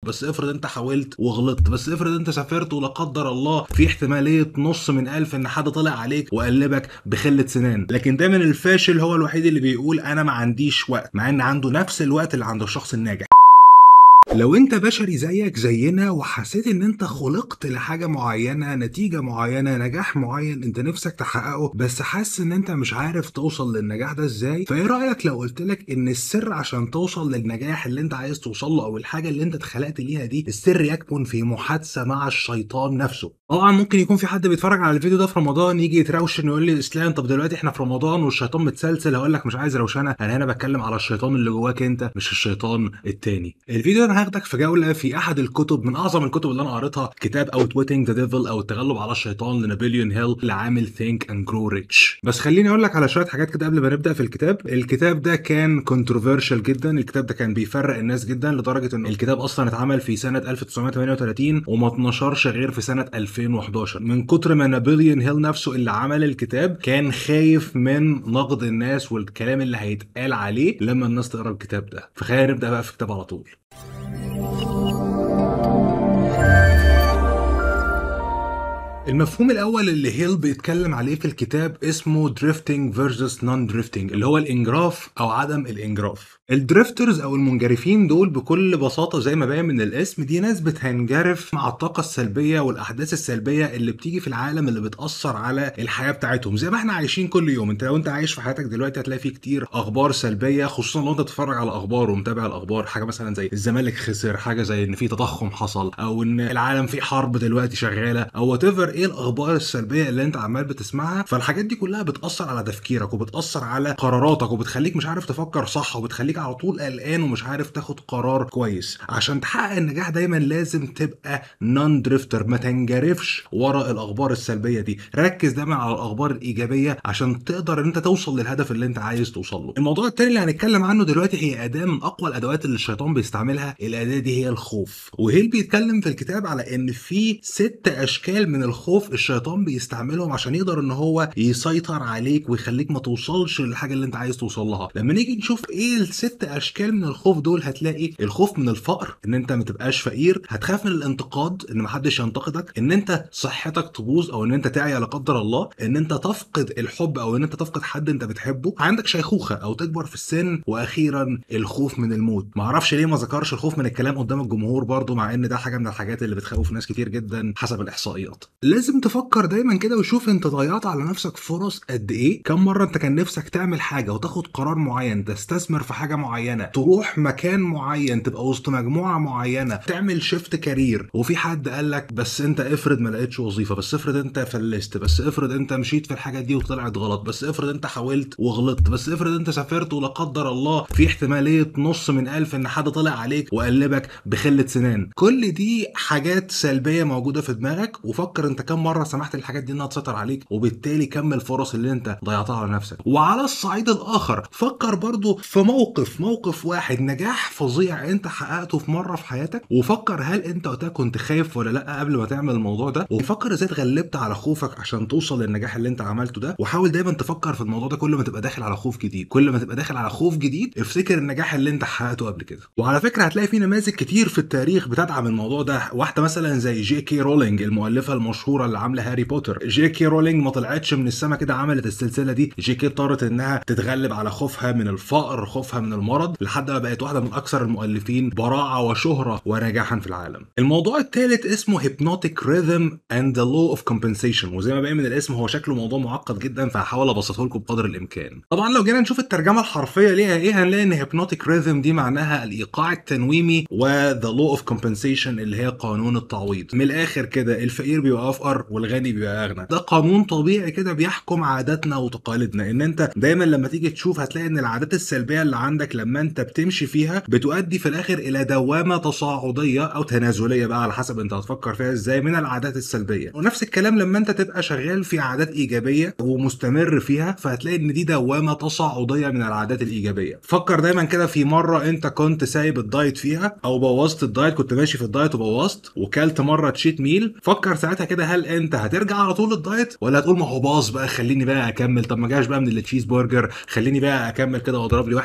بس افرض انت حاولت وغلطت بس افرض انت سافرت ولا قدر الله في احتماليه نص من الف ان حد طلع عليك وقلبك بخله سنان لكن دايما الفاشل هو الوحيد اللي بيقول انا ما عنديش وقت مع ان عنده نفس الوقت اللي عند الشخص الناجح لو انت بشري زيك زينا وحسيت ان انت خلقت لحاجه معينه نتيجه معينه نجاح معين انت نفسك تحققه بس حاسس ان انت مش عارف توصل للنجاح ده ازاي فايه رايك لو قلت لك ان السر عشان توصل للنجاح اللي انت عايز توصل له او الحاجه اللي انت اتخلقت ليها دي السر يكمن في محادثه مع الشيطان نفسه طبعا ممكن يكون في حد بيتفرج على الفيديو ده في رمضان يجي يتروشن يقول لي اسلام طب دلوقتي احنا في رمضان والشيطان متسلسل هقول لك مش عايز روشنه انا هنا بتكلم على الشيطان اللي جواك انت مش الشيطان التاني الفيديو ده انا هاخدك في جوله في احد الكتب من اعظم الكتب اللي انا قريتها كتاب اوت ويتنج ذا ديفل او التغلب على الشيطان لنابليون هيل لعامل ثينك اند جرو ريتش بس خليني اقول لك على شويه حاجات كده قبل ما نبدا في الكتاب الكتاب ده كان كونتروفيرشال جدا الكتاب ده كان بيفرق الناس جدا لدرجه ان الكتاب اصلا اتعمل في سنه 1938 وما اتنشرش غير في سنه 2011 من كتر ما نابليون هيل نفسه اللي عمل الكتاب كان خايف من نقد الناس والكلام اللي هيتقال عليه لما الناس تقرا الكتاب ده فخلينا نبدا بقى في الكتاب على طول المفهوم الاول اللي هيل بيتكلم عليه في الكتاب اسمه دريفتنج فيرسس نون دريفتنج اللي هو الانجراف او عدم الانجراف الدريفترز او المنجرفين دول بكل بساطه زي ما باين من الاسم دي ناس بتنجرف مع الطاقه السلبيه والاحداث السلبيه اللي بتيجي في العالم اللي بتاثر على الحياه بتاعتهم زي ما احنا عايشين كل يوم انت لو انت عايش في حياتك دلوقتي هتلاقي فيه كتير اخبار سلبيه خصوصا لو انت بتتفرج على اخبار ومتابع الاخبار حاجه مثلا زي الزمالك خسر حاجه زي ان في تضخم حصل او ان العالم فيه حرب دلوقتي شغاله او وات ايه الاخبار السلبيه اللي انت عمال بتسمعها فالحاجات دي كلها بتاثر على تفكيرك وبتاثر على قراراتك وبتخليك مش عارف تفكر صح وبتخليك على طول قلقان ومش عارف تاخد قرار كويس عشان تحقق النجاح دايما لازم تبقى نون دريفتر ما تنجرفش ورا الاخبار السلبيه دي ركز دايما على الاخبار الايجابيه عشان تقدر ان انت توصل للهدف اللي انت عايز توصل له الموضوع التاني اللي هنتكلم عنه دلوقتي هي اداه من اقوى الادوات اللي الشيطان بيستعملها الاداه دي هي الخوف وهيل بيتكلم في الكتاب على ان في ست اشكال من الخوف الشيطان بيستعملهم عشان يقدر ان هو يسيطر عليك ويخليك ما توصلش للحاجه اللي انت عايز توصل لها لما نيجي نشوف ايه الست اشكال من الخوف دول هتلاقي الخوف من الفقر ان انت ما تبقاش فقير هتخاف من الانتقاد ان محدش ينتقدك ان انت صحتك تبوظ او ان انت تعيا لا قدر الله ان انت تفقد الحب او ان انت تفقد حد انت بتحبه عندك شيخوخه او تكبر في السن واخيرا الخوف من الموت ما اعرفش ليه ما ذكرش الخوف من الكلام قدام الجمهور برضو مع ان ده حاجه من الحاجات اللي بتخوف ناس كتير جدا حسب الاحصائيات لازم تفكر دايما كده وشوف انت ضيعت على نفسك فرص قد ايه كم مره انت كان نفسك تعمل حاجه وتاخد قرار معين تستثمر في حاجه معينه تروح مكان معين تبقى وسط مجموعه معينه تعمل شيفت كارير وفي حد قال لك بس انت افرض ما لقيتش وظيفه بس افرض انت فلست بس افرض انت مشيت في الحاجه دي وطلعت غلط بس افرض انت حاولت وغلطت بس افرض انت سافرت ولا قدر الله في احتماليه نص من الف ان حد طلع عليك وقلبك بخله سنان كل دي حاجات سلبيه موجوده في دماغك وفكر انت كم مره سمحت للحاجات دي انها تسيطر عليك وبالتالي كم الفرص اللي انت ضيعتها على نفسك وعلى الصعيد الاخر فكر برضو في موقف موقف واحد نجاح فظيع انت حققته في مره في حياتك وفكر هل انت وقتها كنت خايف ولا لا قبل ما تعمل الموضوع ده وفكر ازاي اتغلبت على خوفك عشان توصل للنجاح اللي انت عملته ده وحاول دايما تفكر في الموضوع ده كل ما تبقى داخل على خوف جديد كل ما تبقى داخل على خوف جديد افتكر النجاح اللي انت حققته قبل كده وعلى فكره هتلاقي في نماذج كتير في التاريخ بتدعم الموضوع ده واحده مثلا زي جي كي رولينج المؤلفه المشهوره اللي عامله هاري بوتر جي كي رولينج ما طلعتش من السما كده عملت السلسله دي جي كي اضطرت انها تتغلب على خوفها من الفقر خوفها من المرض لحد ما بقت واحده من اكثر المؤلفين براعه وشهره ونجاحا في العالم الموضوع الثالث اسمه هيبنوتيك ريذم اند ذا لو اوف كومبنسيشن وزي ما باين من الاسم هو شكله موضوع معقد جدا فهحاول ابسطه لكم بقدر الامكان طبعا لو جينا نشوف الترجمه الحرفيه ليها ايه هنلاقي ان هيبنوتيك ريذم دي معناها الايقاع التنويمي وذا لو اوف كومبنسيشن اللي هي قانون التعويض من الاخر كده الفقير بيبقى افقر والغني بيبقى اغنى ده قانون طبيعي كده بيحكم عاداتنا وتقاليدنا ان انت دايما لما تيجي تشوف هتلاقي ان العادات السلبيه اللي عندك لما انت بتمشي فيها بتؤدي في الاخر الى دوامه تصاعديه او تنازليه بقى على حسب انت هتفكر فيها ازاي من العادات السلبيه ونفس الكلام لما انت تبقى شغال في عادات ايجابيه ومستمر فيها فهتلاقي ان دي دوامه تصاعديه من العادات الايجابيه فكر دايما كده في مره انت كنت سايب الدايت فيها او بوظت الدايت كنت ماشي في الدايت وبوظت وكلت مره تشيت ميل فكر ساعتها كده هل انت هترجع على طول الدايت ولا هتقول ما هو باظ بقى خليني بقى اكمل طب ما جاش بقى من التشيز برجر خليني بقى اكمل كده واضرب لي واحد مولتن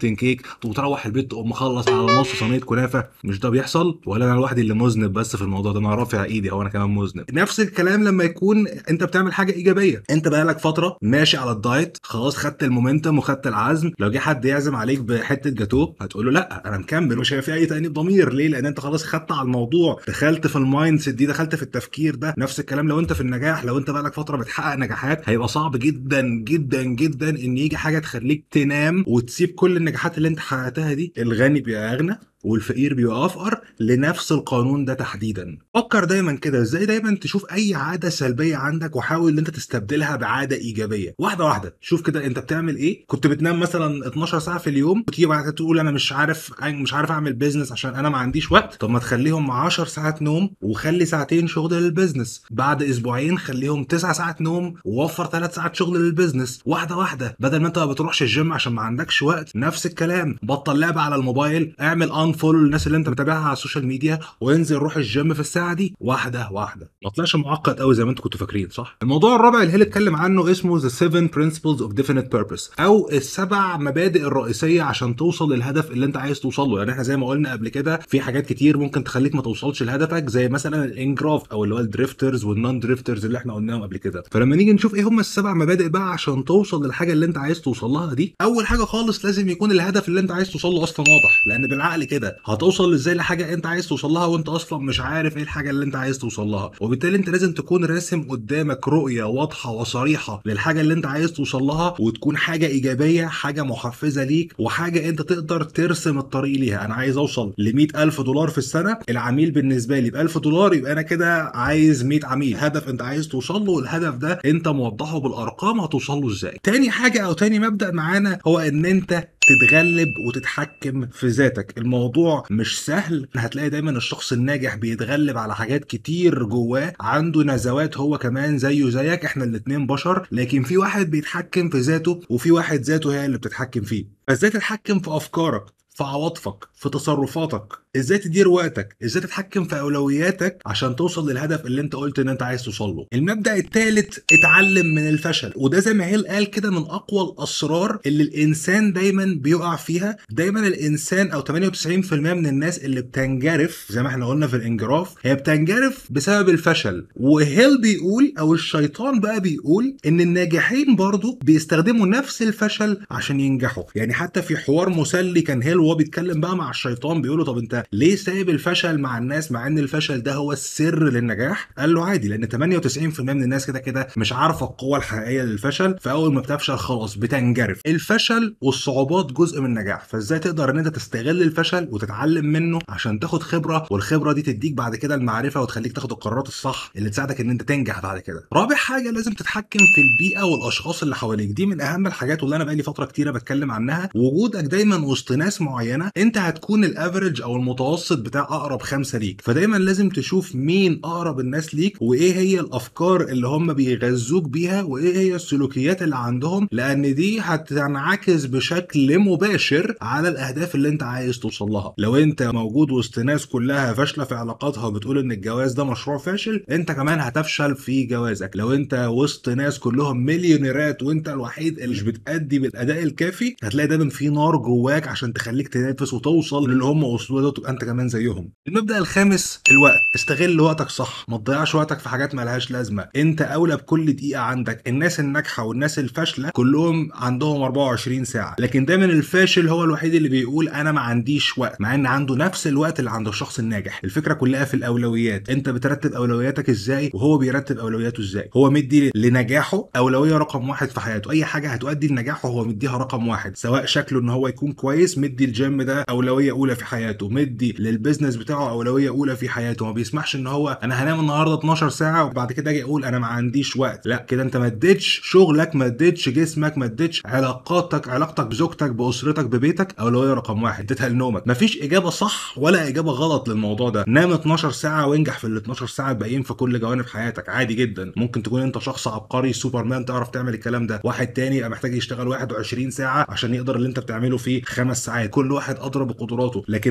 مولتن كيك وتروح البيت تقوم مخلص على نص صينيه كنافه مش ده بيحصل ولا انا لوحدي اللي مذنب بس في الموضوع ده انا رافع ايدي هو انا كمان مذنب نفس الكلام لما يكون انت بتعمل حاجه ايجابيه انت بقالك فتره ماشي على الدايت خلاص خدت المومنتم وخدت العزم لو جه حد يعزم عليك بحته جاتوه هتقول له لا انا مكمل مش هيبقى في اي تانيب ضمير ليه لان انت خلاص خدت على الموضوع دخلت في المايند سيت دي دخلت في التفكير ده نفس الكلام لو انت في النجاح لو انت بقالك فتره بتحقق نجاحات هيبقى صعب جدا جدا جدا ان يجي حاجه تخليك تنام وتسيب كل النجاحات اللي انت حققتها دي الغني بيبقى اغنى والفقير بيبقى افقر لنفس القانون ده تحديدا فكر دايما كده ازاي دايما تشوف اي عاده سلبيه عندك وحاول ان انت تستبدلها بعاده ايجابيه واحده واحده شوف كده انت بتعمل ايه كنت بتنام مثلا 12 ساعه في اليوم وتيجي بعد كده تقول انا مش عارف مش عارف اعمل بيزنس عشان انا ما عنديش وقت طب ما تخليهم 10 ساعات نوم وخلي ساعتين شغل للبيزنس بعد اسبوعين خليهم 9 ساعات نوم ووفر 3 ساعات شغل للبيزنس واحده واحده بدل ما انت ما بتروحش الجيم عشان ما عندكش وقت نفس الكلام بطل لعب على الموبايل اعمل ان فولو للناس اللي انت متابعها على السوشيال ميديا وانزل روح الجيم في الساعه دي واحده واحده ما طلعش معقد قوي زي ما انتوا كنتوا فاكرين صح الموضوع الرابع اللي هي اتكلم عنه اسمه ذا 7 principles of definite purpose او السبع مبادئ الرئيسيه عشان توصل للهدف اللي انت عايز توصل له يعني احنا زي ما قلنا قبل كده في حاجات كتير ممكن تخليك ما توصلش لهدفك زي مثلا الانجراف او اللي هو الدريفترز والنون دريفترز اللي احنا قلناهم قبل كده فلما نيجي نشوف ايه هم السبع مبادئ بقى عشان توصل للحاجه اللي انت عايز توصل لها دي اول حاجه خالص لازم يكون الهدف اللي انت عايز توصل له اصلا واضح لان بالعقل كده هتوصل ازاي لحاجه انت عايز توصل لها وانت اصلا مش عارف ايه الحاجه اللي انت عايز توصل لها وبالتالي انت لازم تكون راسم قدامك رؤيه واضحه وصريحه للحاجه اللي انت عايز توصل لها وتكون حاجه ايجابيه حاجه محفزه ليك وحاجه انت تقدر ترسم الطريق ليها انا عايز اوصل ل ألف دولار في السنه العميل بالنسبه لي ب 1000 دولار يبقى انا كده عايز 100 عميل هدف انت عايز توصل له الهدف ده انت موضحه بالارقام هتوصل له ازاي تاني حاجه او تاني مبدا معانا هو ان انت تتغلب وتتحكم في ذاتك الموضوع مش سهل هتلاقي دايما الشخص الناجح بيتغلب على حاجات كتير جواه عنده نزوات هو كمان زيه زيك احنا الاتنين بشر لكن في واحد بيتحكم في ذاته وفي واحد ذاته هي اللي بتتحكم فيه فازاي تتحكم في افكارك في عواطفك في تصرفاتك ازاي تدير وقتك ازاي تتحكم في اولوياتك عشان توصل للهدف اللي انت قلت ان انت عايز توصل له المبدا الثالث اتعلم من الفشل وده زي ما هيل قال كده من اقوى الاسرار اللي الانسان دايما بيقع فيها دايما الانسان او 98% من الناس اللي بتنجرف زي ما احنا قلنا في الانجراف هي بتنجرف بسبب الفشل وهيل بيقول او الشيطان بقى بيقول ان الناجحين برضو بيستخدموا نفس الفشل عشان ينجحوا يعني حتى في حوار مسلي كان هيل وهو بيتكلم بقى مع الشيطان بيقول له طب انت ليه سايب الفشل مع الناس مع ان الفشل ده هو السر للنجاح قال له عادي لان 98% من الناس كده كده مش عارفه القوه الحقيقيه للفشل فاول ما بتفشل خلاص بتنجرف الفشل والصعوبات جزء من النجاح فازاي تقدر ان انت تستغل الفشل وتتعلم منه عشان تاخد خبره والخبره دي تديك بعد كده المعرفه وتخليك تاخد القرارات الصح اللي تساعدك ان انت تنجح بعد كده رابع حاجه لازم تتحكم في البيئه والاشخاص اللي حواليك دي من اهم الحاجات واللي انا بقالي فتره كتيره بتكلم عنها وجودك دايما وسط ناس معينه انت هتكون الافرج او المتوسط بتاع اقرب خمسه ليك فدايما لازم تشوف مين اقرب الناس ليك وايه هي الافكار اللي هم بيغذوك بيها وايه هي السلوكيات اللي عندهم لان دي هتنعكس بشكل مباشر على الاهداف اللي انت عايز توصل لها لو انت موجود وسط ناس كلها فاشله في علاقاتها وبتقول ان الجواز ده مشروع فاشل انت كمان هتفشل في جوازك لو انت وسط ناس كلهم مليونيرات وانت الوحيد اللي مش بتأدي بالاداء الكافي هتلاقي دايما في نار جواك عشان تخليك تنافس وتوصل للي هم وصلوا له وتبقى انت كمان زيهم المبدا الخامس الوقت استغل وقتك صح ما تضيعش وقتك في حاجات مالهاش لازمه انت اولى بكل دقيقه عندك الناس الناجحه والناس الفاشله كلهم عندهم 24 ساعه لكن دايما الفاشل هو الوحيد اللي بيقول انا ما عنديش وقت مع ان عنده نفس الوقت اللي عند الشخص الناجح الفكره كلها في الاولويات انت بترتب اولوياتك ازاي وهو بيرتب اولوياته ازاي هو مدي لنجاحه اولويه رقم واحد في حياته اي حاجه هتؤدي لنجاحه هو مديها رقم واحد سواء شكله ان هو يكون كويس مدي الجيم ده اولويه اولى في حياته مدي للبيزنس بتاعه اولويه اولى في حياته ما بيسمحش ان هو انا هنام النهارده 12 ساعه وبعد كده اجي اقول انا ما عنديش وقت لا كده انت ما اديتش شغلك ما اديتش جسمك ما اديتش علاقاتك علاقتك بزوجتك باسرتك ببيتك اولويه رقم واحد اديتها لنومك مفيش اجابه صح ولا اجابه غلط للموضوع ده نام 12 ساعه وانجح في ال 12 ساعه الباقيين في كل جوانب حياتك عادي جدا ممكن تكون انت شخص عبقري سوبرمان تعرف تعمل الكلام ده واحد تاني يبقى محتاج يشتغل 21 ساعه عشان يقدر اللي انت بتعمله في خمس ساعات كل واحد ادرى بقدراته لكن مفيش حاجه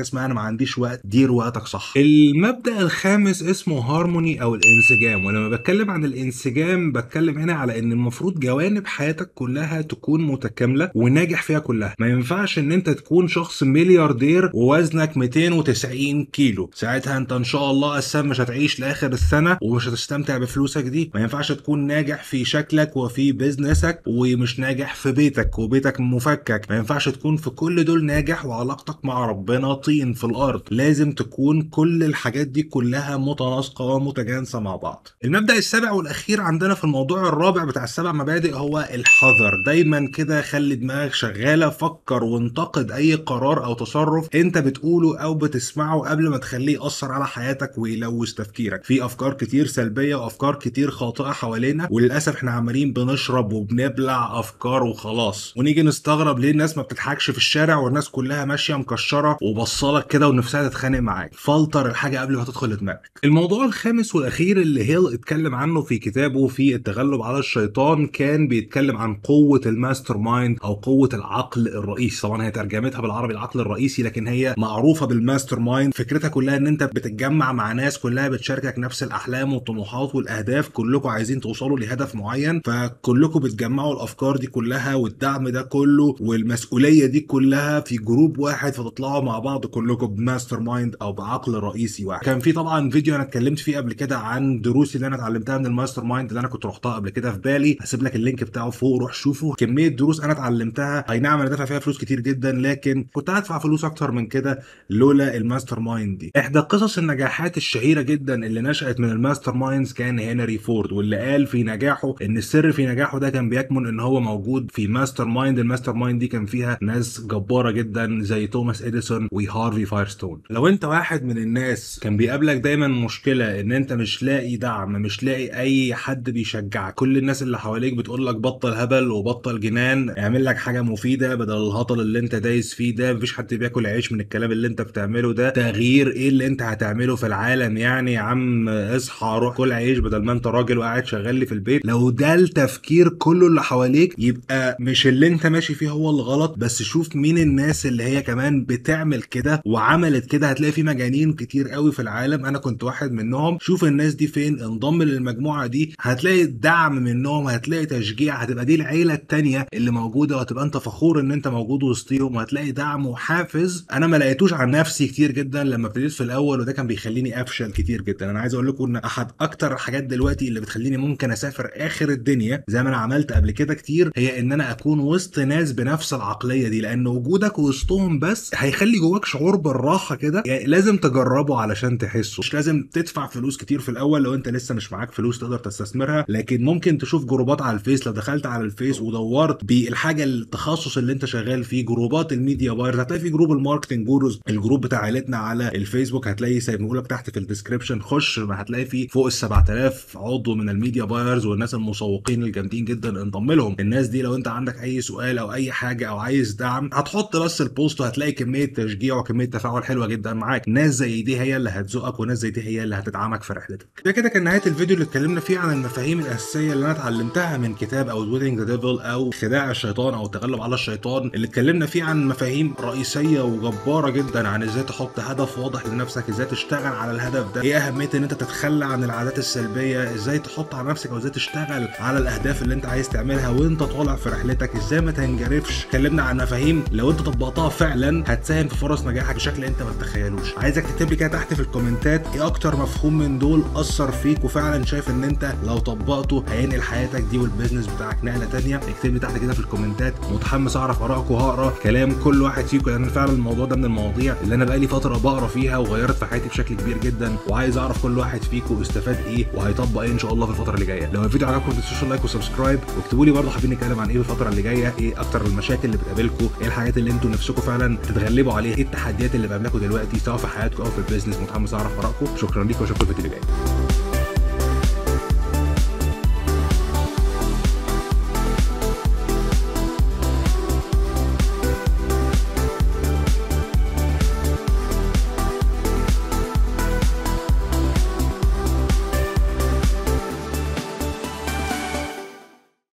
اسمها انا ما عنديش وقت دير وقتك صح المبدا الخامس اسمه هارموني او الانسجام ولما بتكلم عن الانسجام بتكلم هنا على ان المفروض جوانب حياتك كلها تكون متكامله وناجح فيها كلها ما ينفعش ان انت تكون شخص ملياردير ووزنك 290 كيلو ساعتها انت ان شاء الله السم مش هتعيش لاخر السنه ومش هتستمتع بفلوسك دي ما ينفعش تكون ناجح في شكلك وفي بيزنسك ومش ناجح في بيتك وبيتك مفكك ما ينفعش تكون في كل دول ناجح وعلاقتك مع ربنا طين في الارض لازم تكون كل الحاجات دي كلها متناسقه ومتجانسه مع بعض المبدا السابع والاخير عندنا في الموضوع الرابع بتاع السبع مبادئ هو الحذر دايما كده خلي دماغك شغاله فكر وانتقد اي قرار او تصرف انت بتقوله او بتسمعه قبل ما تخليه ياثر على حياتك ويلوث تفكيرك في افكار كتير سلبيه وافكار كتير خاطئه حوالينا وللاسف احنا عمالين بنشرب وبنبلع افكار وخلاص ونيجي نستغرب ليه الناس ما بتضحكش في الشارع والناس كلها ماشيه مكشره وبصلك كده ونفسها تتخانق معاك فلتر الحاجه قبل ما تدخل دماغك الموضوع الخامس والاخير اللي هيل اتكلم عنه في كتابه في التغلب على الشيطان كان بيتكلم عن قوه الماستر مايند او قوه العقل الرئيسي طبعا هي ترجمتها بالعربي العقل الرئيسي لكن هي معروفه بالماستر مايند فكرتها كلها ان انت بتتجمع مع ناس كلها بتشاركك نفس الاحلام والطموحات والاهداف كلكم عايزين توصلوا لهدف معين فكلكم بتجمعوا الافكار دي كلها والدعم ده كله والمسؤوليه دي كلها في جروب واحد فتطلعوا مع بعض كلكم بماستر مايند او بعقل رئيسي واحد كان في طبعا فيديو انا اتكلمت فيه قبل كده عن دروسي اللي انا اتعلمتها من الماستر مايند اللي انا كنت رحتها قبل كده في بالي هسيب لك اللينك بتاعه فوق روح شوفه كميه دروس انا اتعلمتها اي نعم انا دافع فيها فلوس كتير جدا لكن كنت هدفع فلوس اكتر من كده لولا الماستر مايند دي احدى قصص النجاحات الشهيره جدا اللي نشات من الماستر مايندز كان هنري فورد واللي قال في نجاحه ان السر في نجاحه ده كان بيكمن ان هو موجود في ماستر مايند الماستر مايند دي كان فيها ناس جباره جدا زي توماس اديسون وهارفي فايرستون لو انت واحد من الناس كان بيقابلك دايما مشكله ان انت مش لاقي دعم مش لاقي اي حد بيشجعك كل الناس اللي حواليك بتقول لك بطل هبل وبطل جنان اعمل لك حاجه مفيده بدل الهطل اللي انت دايس فيه ده مفيش حد بياكل عيش من الكلام اللي انت بتعمله ده تغيير ايه اللي انت هتعمله في العالم يعني يا عم اصحى روح كل عيش بدل ما انت راجل وقاعد شغال لي في البيت لو ده التفكير كله اللي حواليك يبقى مش اللي انت ماشي فيه هو الغلط بس شوف مين الناس اللي هي كمان بتعمل كده وعملت كده هتلاقي في مجانين كتير قوي في العالم انا كنت واحد منهم شوف الناس دي فين انضم للمجموعه دي هتلاقي دعم منهم هتلاقي تشجيع هتبقى دي العيله التانيه اللي موجوده وهتبقى انت فخور ان انت موجود وسطيهم وهتلاقي دعم وحافز انا ما لقيتوش عن نفسي كتير جدا لما ابتديت في الاول وده كان بيخليني افشل كتير جدا انا عايز اقول لكم ان احد اكتر الحاجات دلوقتي اللي بتخليني ممكن اسافر اخر الدنيا زي ما انا عملت قبل كده كتير هي ان انا اكون وسط ناس بنفس العقليه دي لان وجودك وسطهم بس هيخلي جواك شعور بالراحه كده يعني لازم تجربه علشان تحسه مش لازم تدفع فلوس كتير في الاول لو انت لسه مش معاك فلوس تقدر تستثمرها لكن ممكن تشوف جروبات على الفيس لو دخلت على الفيس ودورت بالحاجه التخصص اللي انت شغال فيه جروبات الميديا بايرز هتلاقي في جروب الماركتنج جوروز الجروب بتاع عيلتنا على الفيسبوك هتلاقي سايبه لك تحت في الديسكربشن خش هتلاقي فيه فوق ال 7000 عضو من الميديا بايرز والناس المسوقين الجامدين جدا انضم لهم الناس دي لو انت عندك اي سؤال او اي حاجه او عايز دعم هتحط بس البوست وهتلاقي كميه تشجيع وكميه تفاعل حلوه جدا معاك ناس زي دي هي اللي هتزقك وناس زي دي هي اللي هتدعمك في رحلتك ده كده كان نهايه الفيديو اللي اتكلمنا فيه عن المفاهيم الاساسيه اللي انا اتعلمتها من كتاب او دوينج ذا ديفل او خداع الشيطان او التغلب على الشيطان اللي اتكلمنا فيه عن مفاهيم رئيسيه وجباره جدا عن ازاي تحط هدف واضح لنفسك ازاي تشتغل على الهدف ده ايه اهميه ان انت تتخلى عن العادات السلبيه ازاي تحط على نفسك او ازاي تشتغل على الاهداف اللي انت عايز تعملها وانت طالع في رحلتك ازاي ما تنجرفش اتكلمنا عن مفاهيم لو انت طبقتها فعلا هتساهم في فرص نجاحك بشكل انت ما تتخيلوش عايزك تكتب لي كده تحت في الكومنتات ايه اكتر مفهوم من دول اثر فيك وفعلا شايف ان انت لو طبقته هينقل حياتك دي والبيزنس بتاعك نقله تانية اكتب لي تحت كده في الكومنتات متحمس اعرف ارائك وهقرا كلام كل واحد فيكم لان فعلا الموضوع ده من المواضيع اللي انا بقالي فتره بقرا فيها وغيرت في حياتي بشكل كبير جدا وعايز اعرف كل واحد فيكم استفاد ايه وهيطبق ايه ان شاء الله في الفتره اللي جايه لو الفيديو عجبكم ما تنسوش لايك وسبسكرايب واكتبوا لي برضه حابين نتكلم عن ايه في الفتره اللي جايه ايه اكتر المشاكل اللي بتقابلكم ايه الحاجات اللي انتوا نفسكم فعلا تتغلبوا عليها ايه التحديات اللي بقابلكم دلوقتي سواء في حياتكم او في البيزنس متحمس اعرف ارائكم شكرا ليكم واشوفكم في الفيديو اللي جاي